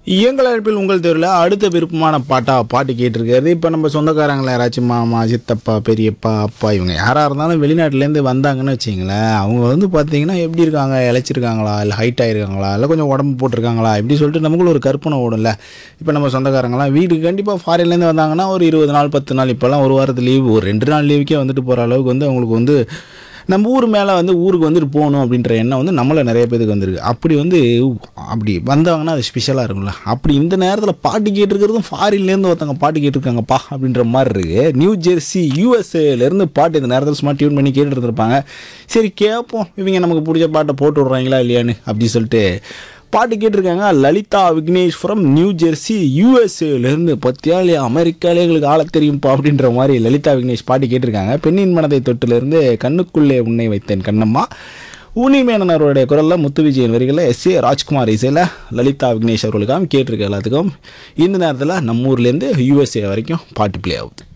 எங்கள் அழைப்பில் உங்கள் தெருவில் அடுத்த விருப்பமான பாட்டா பாட்டு கேட்டிருக்காரு இப்போ நம்ம சொந்தக்காரங்கள யாராச்சும் மாமா சித்தப்பா பெரியப்பா அப்பா இவங்க யாராக இருந்தாலும் வெளிநாட்டிலேருந்து வந்தாங்கன்னு வச்சிங்களேன் அவங்க வந்து பார்த்தீங்கன்னா எப்படி இருக்காங்க இழைச்சிருக்காங்களா இல்லை ஹைட் ஆயிருக்காங்களா இல்லை கொஞ்சம் உடம்பு போட்டிருக்காங்களா இப்படி சொல்லிட்டு நமக்குள்ள ஒரு கற்பனை ஓடும்ல இப்போ நம்ம சொந்தக்காரங்களாம் வீட்டுக்கு கண்டிப்பாக ஃபாரின்லேருந்து வந்தாங்கன்னா ஒரு இருபது நாள் பத்து நாள் இப்போல்லாம் ஒரு வாரத்து லீவு ஒரு ரெண்டு நாள் லீவுக்கே வந்துட்டு போகிற அளவுக்கு வந்து அவங்களுக்கு வந்து நம்ம ஊர் மேலே வந்து ஊருக்கு வந்துட்டு போகணும் அப்படின்ற எண்ணம் வந்து நம்மள நிறைய பேருக்கு வந்திருக்கு அப்படி வந்து அப்படி வந்தாங்கன்னா அது ஸ்பெஷலாக இருக்கும்ல அப்படி இந்த நேரத்தில் பாட்டு கேட்டிருக்கிறதும் ஃபாரின்லேருந்து ஒருத்தவங்க பாட்டு கேட்டிருக்காங்கப்பா அப்படின்ற மாதிரி இருக்கு நியூ ஜெர்சி யூஎஸ்ஏலேருந்து பாட்டு இந்த நேரத்தில் சும்மா டியூன் பண்ணி கேட்டுட்டு இருந்திருப்பாங்க சரி கேட்போம் இவங்க நமக்கு பிடிச்ச பாட்டை போட்டு விட்றாங்களா இல்லையான்னு அப்படி சொல்லிட்டு பாட்டு கேட்டிருக்காங்க Lalitha Vignesh from New Jersey யூஎஸ்ஏலேருந்து பத்தியாலே அமெரிக்காலே எங்களுக்கு ஆள தெரியும்ப்பா அப்படின்ற மாதிரி லலிதா விக்னேஷ் பாட்டு கேட்டிருக்காங்க பெண்ணின் மனதை தொட்டிலிருந்து கண்ணுக்குள்ளே உன்னை வைத்தேன் கண்ணம்மா ஊனிமேனன் அவருடைய குரலில் முத்து விஜயன் வரிகளில் எஸ் ஏ ராஜ்குமார் இசையில் லலிதா விக்னேஷ் அவர்களுக்காக கேட்டிருக்க எல்லாத்துக்கும் இந்த நேரத்தில் நம்ம ஊர்லேருந்து யூஎஸ்ஏ வரைக்கும் பாட்டு ப்ளே ஆகுது